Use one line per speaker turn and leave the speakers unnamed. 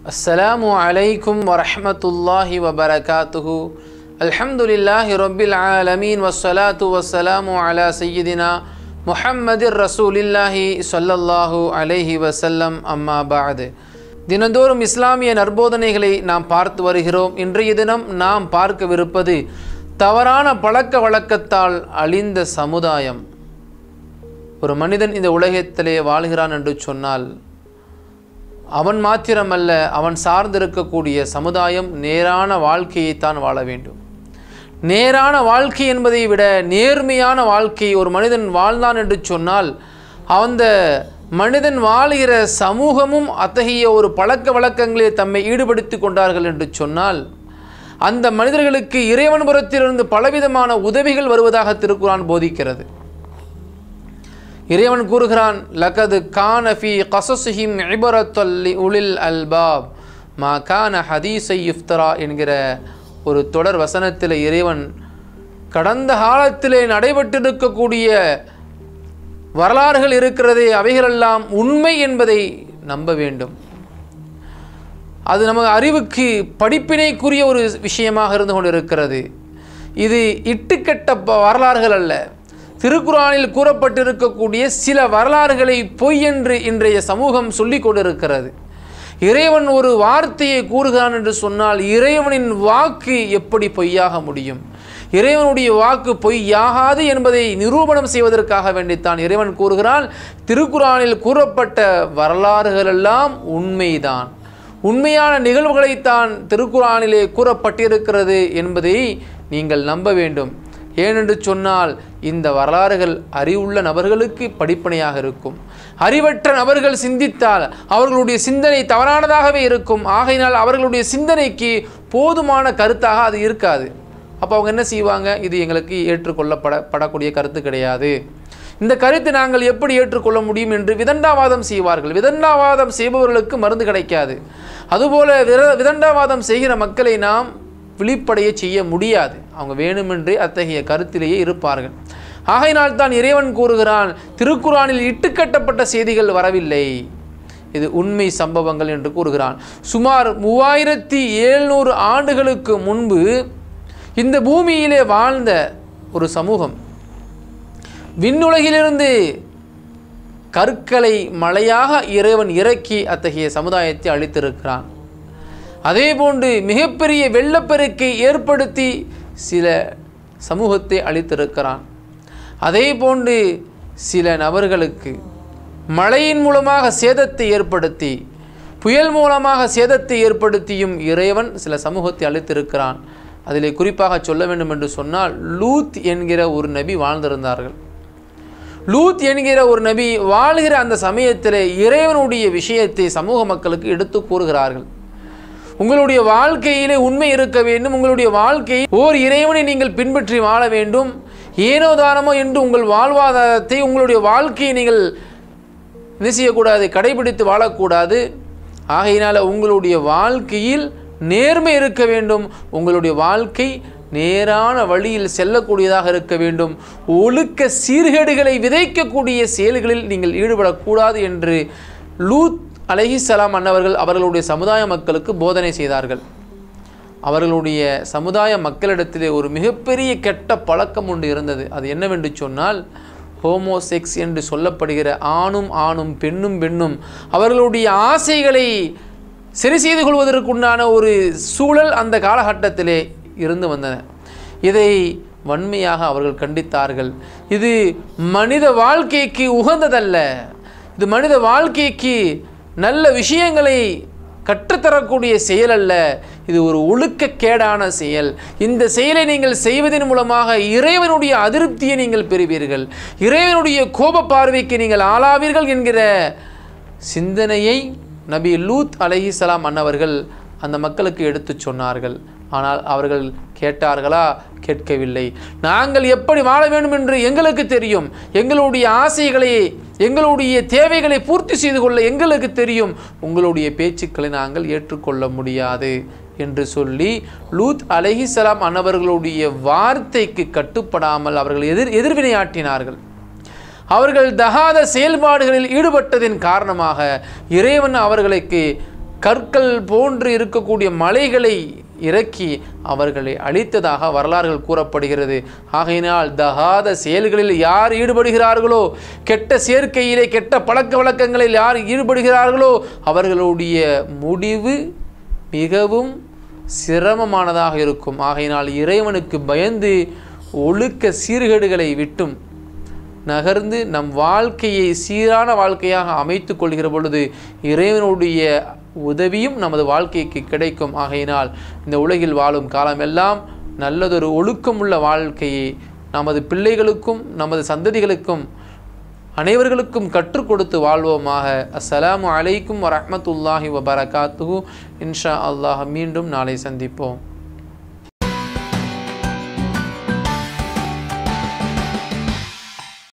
அஸ்ஸலாமு அலைக்கும் வரஹ்மத்துல்லாஹி வபரகாத்துஹு அல்ஹம்துலில்லாஹி ரப்பில் ஆலமீன் வஸ்ஸலாத்து வஸ்ஸலாமு அலா சய்யிதினா முஹம்மதிர் ரசூலில்லாஹி ஸல்லல்லாஹு அலைஹி வஸல்லம் அம்மா பாது தினந்தோறும் இஸ்லாமிய நற்போதனைகளை நாம் பார்த்து வருகிறோம் இன்றைய தினம் நாம் பார்க்கவிருப்பது தவறான பழக்க வழக்கத்தால் அழிந்த சமுதாயம் ஒரு மனிதன் இந்த உலகத்திலே வாழ்கிறான் என்று சொன்னால் அவன் மாத்திரமல்ல அவன் சார்ந்திருக்கக்கூடிய சமுதாயம் நேரான வாழ்க்கையைத்தான் வாழ வேண்டும் நேரான வாழ்க்கை என்பதை விட நேர்மையான வாழ்க்கை ஒரு மனிதன் வாழ்ந்தான் என்று சொன்னால் அந்த மனிதன் வாழுகிற சமூகமும் அத்தகைய ஒரு பழக்க வழக்கங்களில் தம்மை ஈடுபடுத்தி கொண்டார்கள் என்று சொன்னால் அந்த மனிதர்களுக்கு இறைவன் புறத்திலிருந்து பலவிதமான உதவிகள் வருவதாக திருக்குரான் போதிக்கிறது இறைவன் கூறுகிறான் லகது கான ஃபி கசசுஹிம் இபரத்தல்லி உலில் அல்பாப் மா கான ஹதீஸை இஃப்தரா என்கிற ஒரு தொடர் வசனத்தில் இறைவன் கடந்த காலத்திலே நடைபெற்றிருக்கக்கூடிய வரலாறுகள் இருக்கிறதே அவைகளெல்லாம் உண்மை என்பதை நம்ப வேண்டும் அது நமது அறிவுக்கு படிப்பினைக்குரிய ஒரு விஷயமாக இருந்து கொண்டிருக்கிறது இது இட்டுக்கட்ட ப- வரலாறுகள் அல்ல திருக்குறானில் கூறப்பட்டிருக்கக்கூடிய சில வரலாறுகளை பொய் என்று இன்றைய சமூகம் சொல்லிக் கொண்டிருக்கிறது இறைவன் ஒரு வார்த்தையை கூறுகிறான் என்று சொன்னால் இறைவனின் வாக்கு எப்படி பொய்யாக முடியும் இறைவனுடைய வாக்கு பொய்யாகாது என்பதை நிரூபணம் செய்வதற்காக வேண்டித்தான் இறைவன் கூறுகிறான் திருக்குறானில் கூறப்பட்ட வரலாறுகள் எல்லாம் உண்மைதான் உண்மையான நிகழ்வுகளைத்தான் திருக்குறானிலே கூறப்பட்டிருக்கிறது என்பதை நீங்கள் நம்ப வேண்டும் ஏனென்று சொன்னால் இந்த வரலாறுகள் அறிவுள்ள நபர்களுக்கு படிப்பனையாக இருக்கும் அறிவற்ற நபர்கள் சிந்தித்தால் அவர்களுடைய சிந்தனை தவறானதாகவே இருக்கும் ஆகையினால் அவர்களுடைய சிந்தனைக்கு போதுமான கருத்தாக அது இருக்காது அப்போ அவங்க என்ன செய்வாங்க இது எங்களுக்கு ஏற்றுக்கொள்ளப்பட படக்கூடிய கருத்து கிடையாது இந்த கருத்தை நாங்கள் எப்படி ஏற்றுக்கொள்ள முடியும் என்று விதண்டாவாதம் செய்வார்கள் விதண்டாவாதம் செய்பவர்களுக்கு மருந்து கிடைக்காது அதுபோல விர விதண்டாவாதம் செய்கிற மக்களை நாம் விழிப்படைய செய்ய முடியாது அவங்க வேணுமென்றே அத்தகைய கருத்திலேயே இருப்பார்கள் ஆகையினால் தான் இறைவன் கூறுகிறான் திருக்குறானில் இட்டுக்கட்டப்பட்ட செய்திகள் வரவில்லை இது உண்மை சம்பவங்கள் என்று கூறுகிறான் சுமார் மூவாயிரத்தி எழுநூறு ஆண்டுகளுக்கு முன்பு இந்த பூமியிலே வாழ்ந்த ஒரு சமூகம் விண்ணுலகிலிருந்து கற்களை மழையாக இறைவன் இறக்கி அத்தகைய சமுதாயத்தை அளித்திருக்கிறான் அதேபோன்று மிகப்பெரிய வெள்ளப்பெருக்கை ஏற்படுத்தி சில சமூகத்தை அளித்திருக்கிறான் அதேபோன்று சில நபர்களுக்கு மழையின் மூலமாக சேதத்தை ஏற்படுத்தி புயல் மூலமாக சேதத்தை ஏற்படுத்தியும் இறைவன் சில சமூகத்தை அளித்திருக்கிறான் அதிலே குறிப்பாக சொல்ல வேண்டும் என்று சொன்னால் லூத் என்கிற ஒரு நபி வாழ்ந்திருந்தார்கள் லூத் என்கிற ஒரு நபி வாழ்கிற அந்த சமயத்தில் இறைவனுடைய விஷயத்தை சமூக மக்களுக்கு எடுத்து கூறுகிறார்கள் உங்களுடைய வாழ்க்கையிலே உண்மை இருக்க வேண்டும் உங்களுடைய வாழ்க்கையை ஓர் இறைவனை நீங்கள் பின்பற்றி வாழ வேண்டும் ஏனோ தானமோ என்று உங்கள் வாழ்வாதாரத்தை உங்களுடைய வாழ்க்கையை நீங்கள் என்ன செய்யக்கூடாது கடைபிடித்து வாழக்கூடாது ஆகையினால உங்களுடைய வாழ்க்கையில் நேர்மை இருக்க வேண்டும் உங்களுடைய வாழ்க்கை நேரான வழியில் செல்லக்கூடியதாக இருக்க வேண்டும் ஒழுக்க சீர்கேடுகளை விதைக்கக்கூடிய செயல்களில் நீங்கள் ஈடுபடக்கூடாது என்று லூத் அலைஹிஸ்ஸலாம் அன்னவர்கள் அவர்களுடைய சமுதாய மக்களுக்கு போதனை செய்தார்கள் அவர்களுடைய சமுதாய மக்களிடத்திலே ஒரு மிகப்பெரிய கெட்ட பழக்கம் ஒன்று இருந்தது அது என்னவென்று சொன்னால் ஹோமோசெக்ஸ் என்று சொல்லப்படுகிற ஆணும் ஆணும் பெண்ணும் பெண்ணும் அவர்களுடைய ஆசைகளை சரி செய்து கொள்வதற்குண்டான ஒரு சூழல் அந்த காலகட்டத்திலே இருந்து வந்தன இதை வன்மையாக அவர்கள் கண்டித்தார்கள் இது மனித வாழ்க்கைக்கு உகந்ததல்ல இது மனித வாழ்க்கைக்கு நல்ல விஷயங்களை கற்றுத்தரக்கூடிய செயல் அல்ல இது ஒரு ஒழுக்கக்கேடான செயல் இந்த செயலை நீங்கள் செய்வதன் மூலமாக இறைவனுடைய அதிருப்தியை நீங்கள் பெறுவீர்கள் இறைவனுடைய கோப பார்வைக்கு நீங்கள் ஆளாவீர்கள் என்கிற சிந்தனையை நபி லூத் அலைஹிஸ்ஸலாம் அன்னவர்கள் அந்த மக்களுக்கு எடுத்துச் சொன்னார்கள் ஆனால் அவர்கள் கேட்டார்களா கேட்கவில்லை நாங்கள் எப்படி வாழ வேண்டும் என்று எங்களுக்கு தெரியும் எங்களுடைய ஆசைகளை எங்களுடைய தேவைகளை பூர்த்தி செய்து கொள்ள எங்களுக்கு தெரியும் உங்களுடைய பேச்சுக்களை நாங்கள் ஏற்றுக்கொள்ள முடியாது என்று சொல்லி லூத் அலைஹிஸ்ஸலாம் அன்னவர்களுடைய வார்த்தைக்கு கட்டுப்படாமல் அவர்கள் எதிர் எதிர்வினையாற்றினார்கள் அவர்கள் தகாத செயல்பாடுகளில் ஈடுபட்டதின் காரணமாக இறைவன் அவர்களுக்கு கற்கள் போன்று இருக்கக்கூடிய மலைகளை இறக்கி அவர்களை அழித்ததாக வரலாறுகள் கூறப்படுகிறது ஆகையினால் தகாத செயல்களில் யார் ஈடுபடுகிறார்களோ கெட்ட சேர்க்கையிலே கெட்ட பழக்க வழக்கங்களில் யார் ஈடுபடுகிறார்களோ அவர்களுடைய முடிவு மிகவும் சிரமமானதாக இருக்கும் ஆகையினால் இறைவனுக்கு பயந்து ஒழுக்க சீர்கேடுகளை விட்டும் நகர்ந்து நம் வாழ்க்கையை சீரான வாழ்க்கையாக அமைத்து கொள்கிற பொழுது இறைவனுடைய உதவியும் நமது வாழ்க்கைக்கு கிடைக்கும் ஆகையினால் இந்த உலகில் வாழும் காலமெல்லாம் நல்லதொரு ஒழுக்கமுள்ள வாழ்க்கையை நமது பிள்ளைகளுக்கும் நமது சந்ததிகளுக்கும் அனைவர்களுக்கும் கற்றுக் கொடுத்து வாழ்வோமாக அஸ்ஸலாமு அலைக்கும் வரஹ்மத்துல்லாஹி வபரகாத்துஹு இன்ஷா அல்லாஹ் மீண்டும் நாளை சந்திப்போம்